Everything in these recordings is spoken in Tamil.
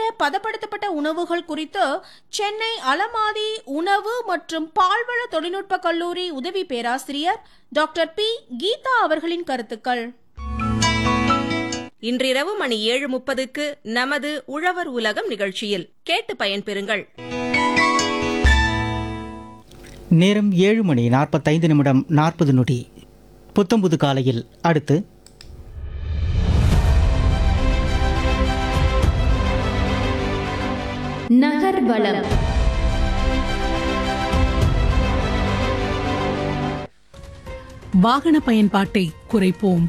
பதப்படுத்தப்பட்ட உணவுகள் குறித்து சென்னை அலமாதி உணவு மற்றும் பால்வள தொழில்நுட்ப கல்லூரி உதவி பேராசிரியர் டாக்டர் பி கீதா அவர்களின் கருத்துக்கள் இன்றிரவு மணி ஏழு முப்பதுக்கு நமது உழவர் உலகம் நிகழ்ச்சியில் கேட்டு பயன்பெறுங்கள் நேரம் ஏழு மணி நாற்பத்தைந்து நிமிடம் நாற்பது நொடி புத்தம்புது காலையில் அடுத்து நகர்வலம் வாகன பயன்பாட்டை குறைப்போம்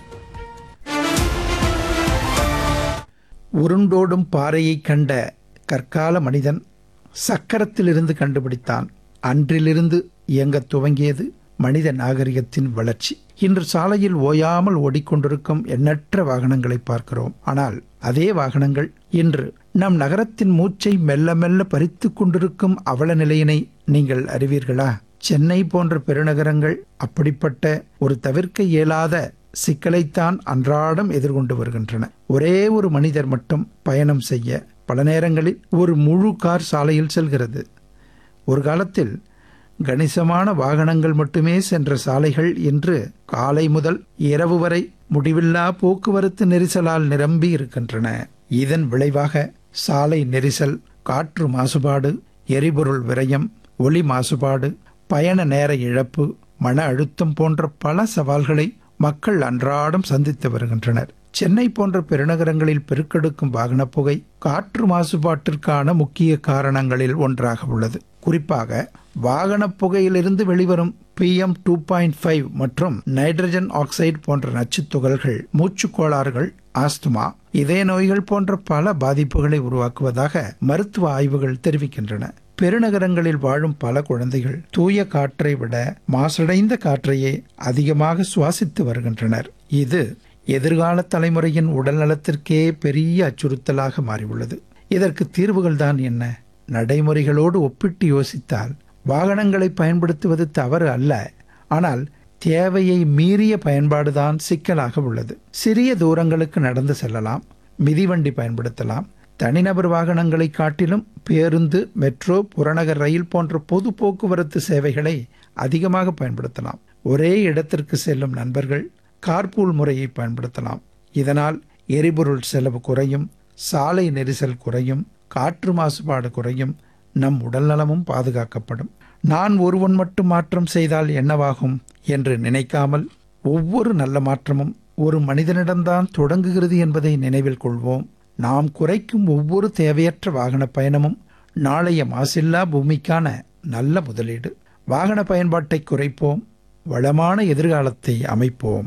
உருண்டோடும் பாறையைக் கண்ட கற்கால மனிதன் சக்கரத்திலிருந்து கண்டுபிடித்தான் அன்றிலிருந்து இயங்கத் துவங்கியது மனித நாகரிகத்தின் வளர்ச்சி இன்று சாலையில் ஓயாமல் ஓடிக்கொண்டிருக்கும் எண்ணற்ற வாகனங்களை பார்க்கிறோம் ஆனால் அதே வாகனங்கள் இன்று நம் நகரத்தின் மூச்சை மெல்ல மெல்ல பறித்துக் கொண்டிருக்கும் அவல நிலையினை நீங்கள் அறிவீர்களா சென்னை போன்ற பெருநகரங்கள் அப்படிப்பட்ட ஒரு தவிர்க்க இயலாத சிக்கலைத்தான் அன்றாடம் எதிர்கொண்டு வருகின்றன ஒரே ஒரு மனிதர் மட்டும் பயணம் செய்ய பல நேரங்களில் ஒரு முழு கார் சாலையில் செல்கிறது ஒரு காலத்தில் கணிசமான வாகனங்கள் மட்டுமே சென்ற சாலைகள் இன்று காலை முதல் இரவு வரை முடிவில்லா போக்குவரத்து நெரிசலால் நிரம்பி இருக்கின்றன இதன் விளைவாக சாலை நெரிசல் காற்று மாசுபாடு எரிபொருள் விரயம் ஒலி மாசுபாடு பயண நேர இழப்பு மன அழுத்தம் போன்ற பல சவால்களை மக்கள் அன்றாடம் சந்தித்து வருகின்றனர் சென்னை போன்ற பெருநகரங்களில் பெருக்கெடுக்கும் வாகனப் புகை காற்று மாசுபாட்டிற்கான முக்கிய காரணங்களில் ஒன்றாக உள்ளது குறிப்பாக வாகனப் புகையிலிருந்து வெளிவரும் பிஎம் டூ பாயிண்ட் ஃபைவ் மற்றும் நைட்ரஜன் ஆக்சைடு போன்ற நச்சுத் துகள்கள் மூச்சுக் கோளாறுகள் ஆஸ்துமா இதய நோய்கள் போன்ற பல பாதிப்புகளை உருவாக்குவதாக மருத்துவ ஆய்வுகள் தெரிவிக்கின்றன பெருநகரங்களில் வாழும் பல குழந்தைகள் தூய காற்றை விட மாசடைந்த காற்றையே அதிகமாக சுவாசித்து வருகின்றனர் இது எதிர்கால தலைமுறையின் உடல் நலத்திற்கே பெரிய அச்சுறுத்தலாக மாறியுள்ளது இதற்கு தீர்வுகள் தான் என்ன நடைமுறைகளோடு ஒப்பிட்டு யோசித்தால் வாகனங்களை பயன்படுத்துவது தவறு அல்ல ஆனால் தேவையை மீறிய பயன்பாடுதான் சிக்கலாக உள்ளது சிறிய தூரங்களுக்கு நடந்து செல்லலாம் மிதிவண்டி பயன்படுத்தலாம் தனிநபர் வாகனங்களை காட்டிலும் பேருந்து மெட்ரோ புறநகர் ரயில் போன்ற பொது போக்குவரத்து சேவைகளை அதிகமாக பயன்படுத்தலாம் ஒரே இடத்திற்கு செல்லும் நண்பர்கள் கார்பூல் முறையை பயன்படுத்தலாம் இதனால் எரிபொருள் செலவு குறையும் சாலை நெரிசல் குறையும் காற்று மாசுபாடு குறையும் நம் உடல்நலமும் பாதுகாக்கப்படும் நான் ஒருவன் மட்டும் மாற்றம் செய்தால் என்னவாகும் என்று நினைக்காமல் ஒவ்வொரு நல்ல மாற்றமும் ஒரு மனிதனிடம்தான் தொடங்குகிறது என்பதை நினைவில் கொள்வோம் நாம் குறைக்கும் ஒவ்வொரு தேவையற்ற வாகன பயணமும் நாளைய மாசில்லா பூமிக்கான நல்ல முதலீடு வாகன பயன்பாட்டை குறைப்போம் வளமான எதிர்காலத்தை அமைப்போம்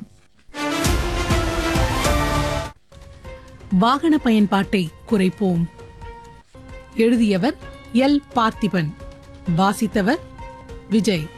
வாகன பயன்பாட்டை குறைப்போம் எழுதியவர் எல் பார்த்திபன் வாசித்தவர் விஜய்